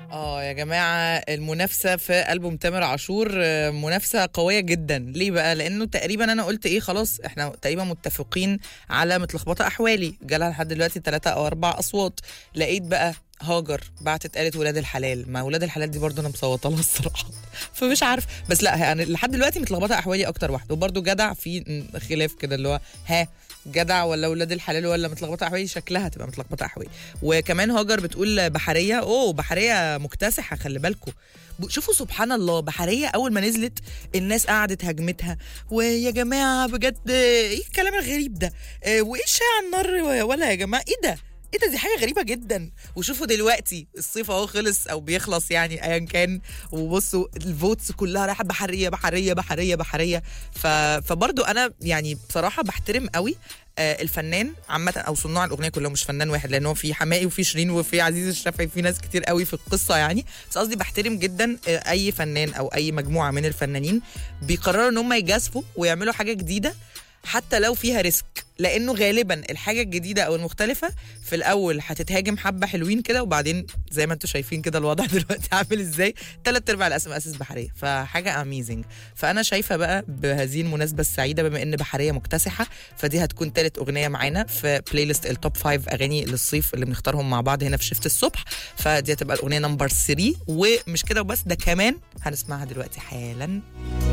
اه يا جماعة المنافسة في ألبوم تامر عاشور آه، منافسة قوية جدا ليه بقى لأنه تقريبا أنا قلت إيه خلاص إحنا تقريبا متفقين على متلخبطة أحوالي جالها لحد دلوقتي ثلاثة أو أربع أصوات لقيت بقى هاجر بعتت قالت ولاد الحلال ما ولاد الحلال دي برضو انا مصوته لها الصراحه فمش عارف بس لا يعني لحد دلوقتي متلخبطه احوالي اكتر واحده وبرضو جدع في خلاف كده اللي هو ها جدع ولا ولاد الحلال ولا متلخبطه احوالي شكلها تبقى متلخبطه احوالي وكمان هاجر بتقول بحريه اوه بحريه مكتسحه خلي بالكم شوفوا سبحان الله بحريه اول ما نزلت الناس قعدت هجمتها ويا جماعه بجد ايه الكلام الغريب ده آه، وايه الشاي على النار ولا يا جماعه ايه ده ايه ده دي حاجه غريبه جدا وشوفوا دلوقتي الصيف اهو خلص او بيخلص يعني ايا كان وبصوا الفوتس كلها رايحه بحريه بحريه بحريه بحريه ف... فبرضو انا يعني بصراحه بحترم قوي آه، الفنان عامة او صناع الاغنيه كلهم مش فنان واحد لان هو في حماقي وفي شيرين وفي عزيز الشافعي في ناس كتير قوي في القصه يعني بس قصدي بحترم جدا آه، اي فنان او اي مجموعه من الفنانين بيقرروا ان هم يجازفوا ويعملوا حاجه جديده حتى لو فيها ريسك لانه غالبا الحاجه الجديده او المختلفه في الاول هتتهاجم حبه حلوين كده وبعدين زي ما انتم شايفين كده الوضع دلوقتي عامل ازاي ثلاث ارباع الاسم اساس بحريه فحاجه اميزنج فانا شايفه بقى بهذه المناسبه السعيده بما ان بحريه مكتسحه فدي هتكون ثالث اغنيه معانا في بلاي ليست التوب 5 اغاني للصيف اللي بنختارهم مع بعض هنا في شفت الصبح فدي هتبقى الاغنيه نمبر 3 ومش كده وبس ده كمان هنسمعها دلوقتي حالا